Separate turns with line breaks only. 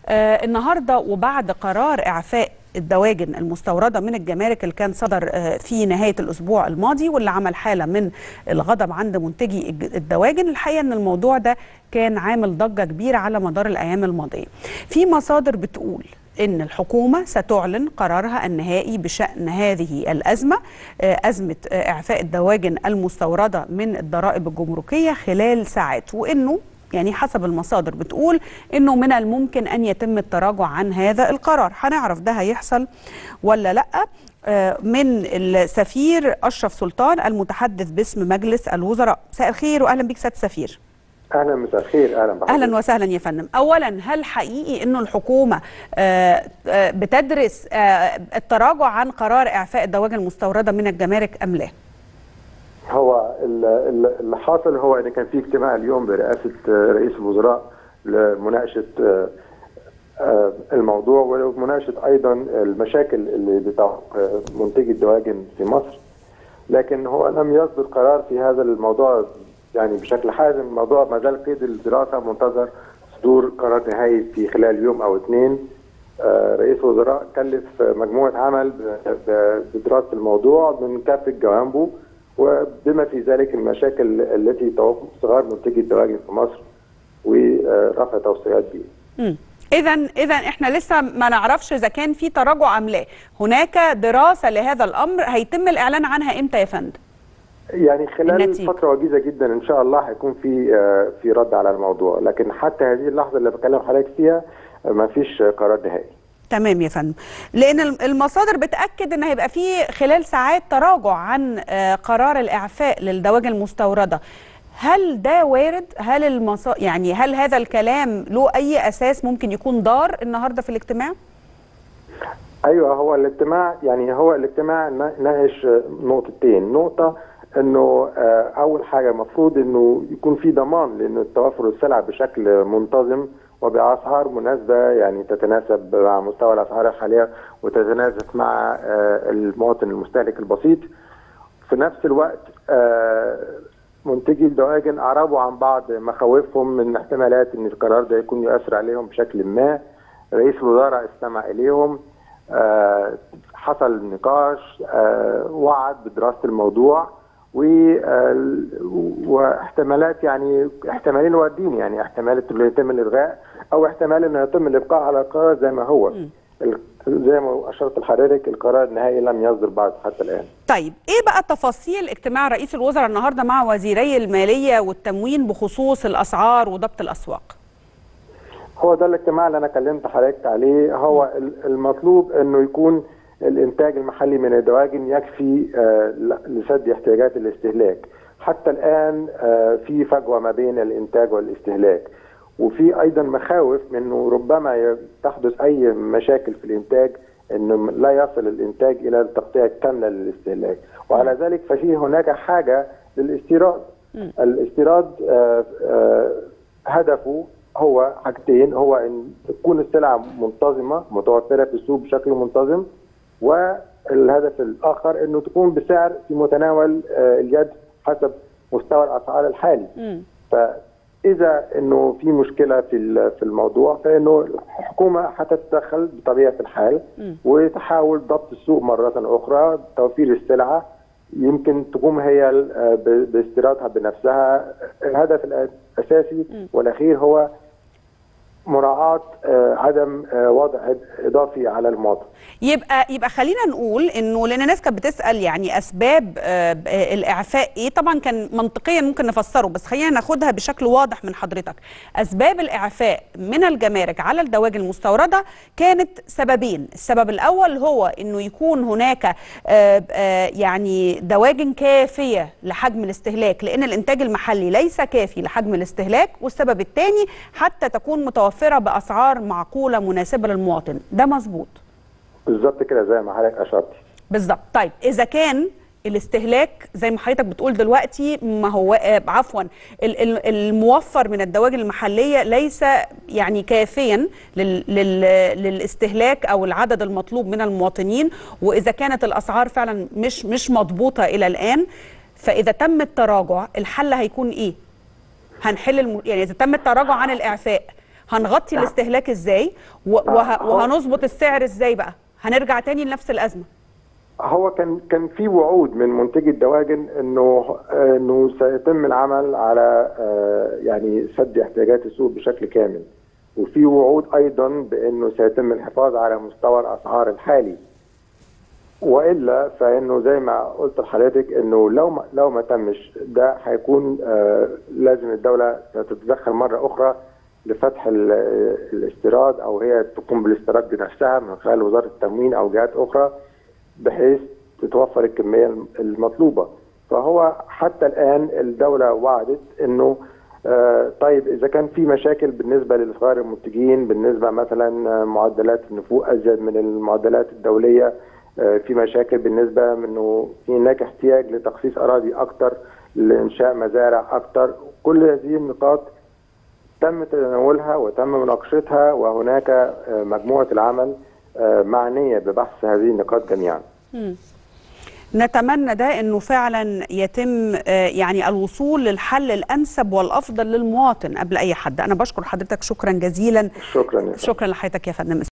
آه النهارده وبعد قرار اعفاء الدواجن المستورده من الجمارك اللي كان صدر آه في نهايه الاسبوع الماضي واللي عمل حاله من الغضب عند منتجي الدواجن الحقيقه ان الموضوع ده كان عامل ضجه كبيره على مدار الايام الماضيه في مصادر بتقول ان الحكومه ستعلن قرارها النهائي بشان هذه الازمه ازمه اعفاء الدواجن المستورده من الضرائب الجمركيه خلال ساعات وانه يعني حسب المصادر بتقول انه من الممكن ان يتم التراجع عن هذا القرار هنعرف ده هيحصل ولا لا من السفير اشرف سلطان المتحدث باسم مجلس الوزراء مساء الخير واهلا بك سياده السفير
اهلا مساء الخير اهلا بحضرتك
اهلا وسهلا يا فندم اولا هل حقيقي انه الحكومه بتدرس التراجع عن قرار اعفاء الدواجن المستورده من الجمارك ام لا
هو اللي حاصل هو ان كان في اجتماع اليوم برئاسه رئيس الوزراء لمناقشه الموضوع ومناقشه ايضا المشاكل اللي بتاع منتجي الدواجن في مصر لكن هو لم يصدر قرار في هذا الموضوع يعني بشكل حازم الموضوع ما زال قيد الدراسه منتظر صدور قرار نهائي في خلال يوم او اثنين رئيس الوزراء كلف مجموعه عمل بدراسه الموضوع من كافه جوانبه وبما في ذلك المشاكل التي توقف صغار منتجي الدواجن في مصر ورفع توصيات بيه.
اذا اذا احنا لسه ما نعرفش اذا كان في تراجع ام لا، هناك دراسه لهذا الامر هيتم الاعلان عنها امتى يا فندم؟
يعني خلال النتيجة. فتره وجيزه جدا ان شاء الله هيكون في في رد على الموضوع لكن حتى هذه اللحظه اللي بكلم حضرتك فيها ما فيش قرار نهائي
تمام يا فندم لان المصادر بتاكد ان هيبقى في خلال ساعات تراجع عن قرار الاعفاء للدواجن المستورده هل ده وارد هل المصا... يعني هل هذا الكلام له اي اساس ممكن يكون ضار النهارده في الاجتماع
ايوه هو الاجتماع يعني هو الاجتماع ناقش نقطتين نقطه انه اول حاجه المفروض انه يكون في ضمان لانه توفر السلع بشكل منتظم وباسعار مناسبه يعني تتناسب مع مستوى الاسعار الحاليه وتتناسب مع المواطن المستهلك البسيط في نفس الوقت منتجي الدواجن اعربوا عن بعض مخاوفهم من احتمالات ان القرار ده يكون يؤثر عليهم بشكل ما رئيس الوزراء استمع اليهم حصل نقاش وعد بدراسه الموضوع واحتمالات يعني احتمالين واردين يعني احتمال انه يتم الالغاء او احتمال انه يتم الابقاء على القرار زي ما هو م. زي ما اشرت لحضرتك القرار النهائي لم يصدر بعد حتى الان.
طيب ايه بقى تفاصيل اجتماع رئيس الوزراء النهارده مع وزيري الماليه والتموين بخصوص الاسعار وضبط الاسواق؟
هو ده الاجتماع اللي انا كلمت حضرتك عليه هو المطلوب انه يكون الانتاج المحلي من الدواجن يكفي لسد احتياجات الاستهلاك حتى الان في فجوه ما بين الانتاج والاستهلاك وفي ايضا مخاوف انه ربما تحدث اي مشاكل في الانتاج انه لا يصل الانتاج الى التغطيه الكامله للاستهلاك وعلى ذلك ففي هناك حاجه للاستيراد الاستيراد هدفه هو حاجتين هو ان تكون السلع منتظمه متوفره في السوق بشكل منتظم والهدف الاخر انه تكون بسعر في متناول اليد حسب مستوى الاسعار الحالي م. فاذا انه في مشكله في في الموضوع فانه الحكومه هتتدخل بطبيعه الحال م. وتحاول ضبط السوق مره اخرى توفير السلعه يمكن تقوم هي باستيرادها بنفسها الهدف الاساسي والاخير هو مراعاة عدم وضع إضافي على المواطن
يبقى يبقى خلينا نقول انه لان الناس كانت بتسال يعني اسباب الاعفاء ايه طبعا كان منطقيا ممكن نفسره بس خلينا ناخدها بشكل واضح من حضرتك اسباب الاعفاء من الجمارك على الدواجن المستورده كانت سببين السبب الاول هو انه يكون هناك يعني دواجن كافيه لحجم الاستهلاك لان الانتاج المحلي ليس كافي لحجم الاستهلاك والسبب الثاني حتى تكون متوفره باسعار معقوله مناسبه للمواطن ده مظبوط
بالظبط كده زي ما حضرتك اشرتي
بالظبط طيب اذا كان الاستهلاك زي ما حضرتك بتقول دلوقتي ما هو عفوا الموفر من الدواجن المحليه ليس يعني كافيا للاستهلاك او العدد المطلوب من المواطنين واذا كانت الاسعار فعلا مش مش مضبوطه الى الان فاذا تم التراجع الحل هيكون ايه؟ هنحل الم... يعني اذا تم التراجع عن الاعفاء هنغطي الاستهلاك ازاي و- وه- وهنظبط السعر ازاي بقى هنرجع تاني لنفس الازمه
هو كان كان في وعود من منتجي الدواجن انه انه سيتم العمل على آه، يعني سد احتياجات السوق بشكل كامل وفي وعود ايضا بانه سيتم الحفاظ على مستوى الاسعار الحالي والا فانه زي ما قلت لحضرتك انه لو ما لو ما تمش ده هيكون آه، لازم الدوله تتدخل مره اخرى لفتح ال- الاستيراد او هي تقوم بالاستيراد بنفسها من خلال وزاره التموين او جهات اخرى بحيث تتوفر الكميه المطلوبه فهو حتى الان الدوله وعدت انه آه، طيب اذا كان في مشاكل بالنسبه للصغار المنتجين بالنسبه مثلا آه، معدلات النفوق ازيد من المعدلات الدوليه آه، في مشاكل بالنسبه انه في هناك احتياج لتخصيص اراضي اكثر لانشاء مزارع اكثر كل هذه النقاط تم تناولها وتم مناقشتها وهناك آه، مجموعه العمل آه، معنيه ببحث هذه النقاط جميعا
نتمنى ده انه فعلا يتم آه، يعني الوصول للحل الانسب والافضل للمواطن قبل اي حد انا بشكر حضرتك شكرا جزيلا
شكرا يا فندم.
شكرا لحضرتك يا فندم